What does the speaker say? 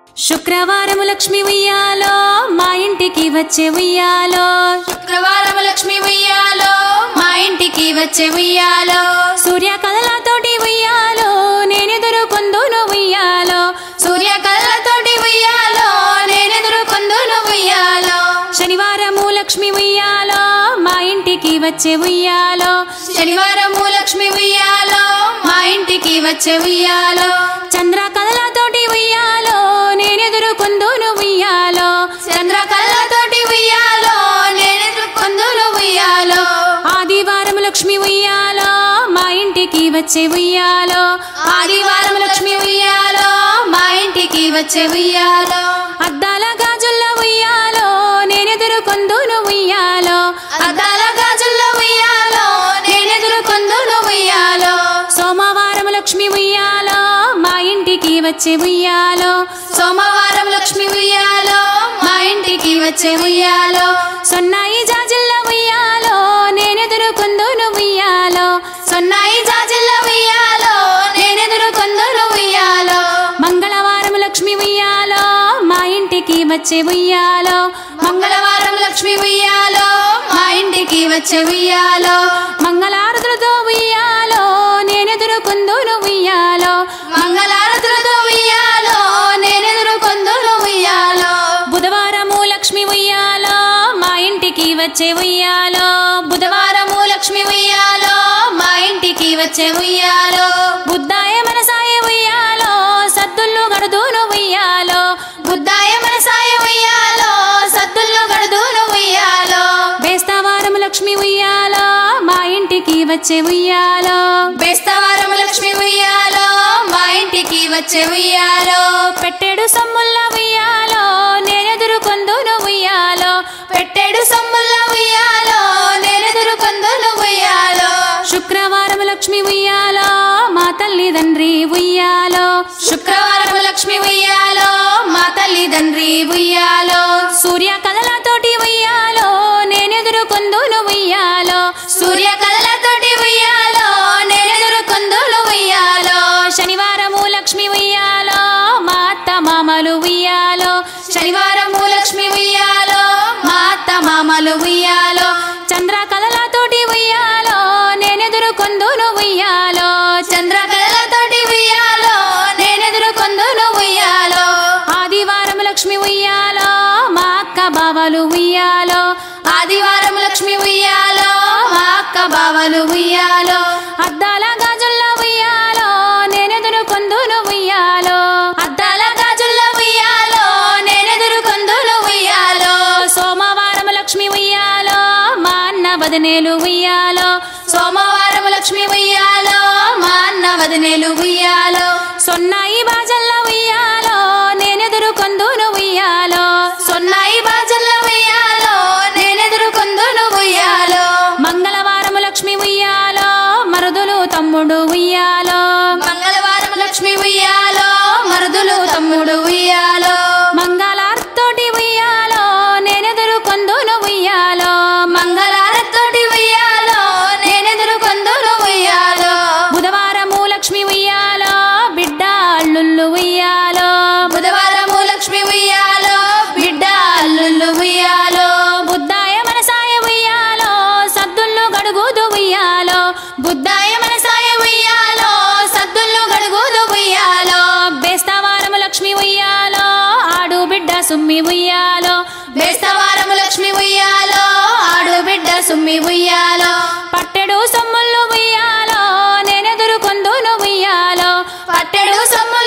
శుక్రవారము లక్ష్మి ఉయ్యాలో మా ఇంటికి వచ్చే ఉయ్యాలో శుక్రవారం లక్ష్మి ఉయ్యాలో మా ఇంటికి వచ్చే ఉయ్యాలో సూర్య కథలతోటి ఉయ్యాలో నేనెదురు కొందును ఉయ్యాలో సూర్య కళ్ళతోటి ఉయ్యాలో నేనెదురు కొందును ఉయ్యాలో శనివారము లక్ష్మి ఉయ్యాలో మా ఇంటికి వచ్చే ఉయ్యాలో శనివారము లక్ష్మి ఉయ్యాలో మా ఇంటికి వచ్చే ఉయ్యాలో చంద్ర కథలతోటి ఉయ్యాలో నేనెదురు కొందును ఉయ్యాలో చంద్ర కళ్ళతోటి ఉయ్యాలో నేనెదురు కొందును ఉయ్యాలో ఆదివారం లక్ష్మి ఉయ్యాలో మా ఇంటికి వచ్చే ఉయ్యాలో ఆదివారం లక్ష్మి ఉయ్యాలో మా ఇంటికి వచ్చే ఉయ్యాలో అద్దాల గాజుల్ల ఉయ్యాలో నేనెదురు కొందును ఉయ్యాలో అద్దాల గాజుల్లో ఉయ్యాలో నేనెదురు కొందును ఉయ్యాలో సోమవారం లక్ష్మి ఉయ్యాలో మా ఇంటికి వచ్చే ఉయ్యాలో సోమవారం లక్ష్మి ఉయ్యాలో మా ఇంటికి వచ్చే ఉయ్యాలో సొన్నాయి జాజిల్ల ఉయ్యాలో నేనెదురు కొందును ఉయ్యాలో సొన్నాయి జాజిల్ల ఉయ్యాలో నేనెదురు కొందును ఉయ్యాలో మంగళవారం లక్ష్మి ఉయ్యాలో మా ఇంటికి వచ్చే ఉయ్యాలో మంగళవారం లక్ష్మి ఉయ్యాలో మా ఇంటికి వచ్చే ఉయ్యాలో మంగళారతులతో ఉయ్యాలో నేనెదురు కొందును ఉయ్యాలో మంగళారతులతో ఉయ్యాలో నేనెదురు కొందును ఉయ్యాలో బుధవారము లక్ష్మి ఉయ్యాలో మా ఇంటికి వచ్చే ఉయ్యాలో బుధవారము లక్ష్మి ఉయ్యాలో మా ఇంటికి వచ్చే ఉయ్యాలో బుద్ధాయ మనసాయ ఉయ్యాలో సద్దుళ్ళు గడుదును ఉయ్యాలో బుద్ధాయ మనసాయ ఉయ్యాలో సద్దుల్లో గడుదును ఉయ్యాలో బేస్తవారం లక్ష్మి ఉయ్యాలో మా ఇంటికి వచ్చే ఉయ్యాలో బేస్తవారం లక్ష్మి ఉయ్యాలో మా ఇంటికి వచ్చే ఉయ్యాలో పెట్టెడు సమ్ముల్ల ఉయ్యాలో నేనెదురు కొందును ఉయ్యాలో పెట్టెడు సమ్ముల్ల ఉయ్యాలో నేనెదురు కొందును ఉయ్యాలో శుక్రవారం లక్ష్మి ఉయ్యాలో మా తల్లిదండ్రి ఉయ్యాలో శుక్రవారం లక్ష్మి ఉయ్యాలో మా తల్లిదండ్రి ఉయ్యాలో సూర్య కథలతోటి ఉయ్యాలో నేనెదురు కొందును ఉయ్యాలో సూర్య కళలతోటి ఉయ్యాలో నేనెదురు కొందులు ఉయ్యాలో శనివారము లక్ష్మి ఉయ్యాలో మా అత్త మామలు ఉయ్యాలో శనివారము లక్ష్మి ఉయ్యాలో మా అత్త మామలు ఉయ్యాలో చంద్ర కథలతోటి ఉయ్యాలో నేనెదురు కొందును ఉయ్యాలో చంద్ర కళలతోటి ఉయ్యాలో నేనెదురు కొందును ఉయ్యాలో ఆదివారం లక్ష్మి ఉయ్యాలో మా అక్క బావలు ఉయ్యాలో ఆదివారం లక్ష్మి ఉయ్యాలో మా అక్క బావలు ఉయ్యాలో అద్దాల గాజుల్ల ఉయ్యాలో నేనెదురు కొందును ఉయ్యాలో అద్దాల గాజుల్లో ఉయ్యాలో నేనెదురు కొందులు ఉయ్యాలో సోమవారం లక్ష్మి ఉయ్యాలో మా అన్న వదనేలు ఉయ్యాలో సోమవారం లక్ష్మి ఉయ్యాలో మా అన్న వదినేలు ఉయ్యాలో సొన్నాయి బాజల్ల ఉయ్యాలో నేనెదురు కొందును ఉయ్యాలో సొన్నాయి బాజల్ల ఉయ్యాలో నేనెదురు కొందును ఉయ్యాలో మంగళవారం లక్ష్మి ఉయ్యాలో మరుదులు తమ్ముడు ఉయ్యాలో మంగళవారం లక్ష్మి ఉయ్యాలో మరుదులు తమ్ముడు ఉయ్యాలో మంగళార్తోటి ఉయ్యాలో నేనెదురు కొందును ఉయ్యాలో మంగళారతోటి ఉయ్యాలో నేనెదురు కొందును ఉయ్యాలో బుధవారము లక్ష్మి ఉయ్యాలో బిడ్డ అల్లుళ్ళు ఉయ్యాలో బుధవారము లక్ష్మి ఉయ్యాలో బిడ్డ అల్లుళ్ళు ఉయ్యాలో బుద్ధాయ మనసాయ ఉయ్యాలో సద్దుళ్ళు గడుగుదు ఉయ్యాలో బుద్ధాయ మనసాయ ఉయ్యాలో సద్దుళ్ళు గడుగుదు ఉయ్యాలో బేస్తవారము లక్ష్మి ఉయ్యాలో ఆడు బిడ్డ సుమ్మి ఉయ్యాలో బేస్తవారము లక్ష్మి ఉయ్యాలో ఆడు బిడ్డ సుమ్మి ఉయ్యాలో పట్టెడు సొమ్ముళ్ళు ఉయ్యాలో నేనెదురు కొందును ఉయ్యాలో పట్టెడు సొమ్ము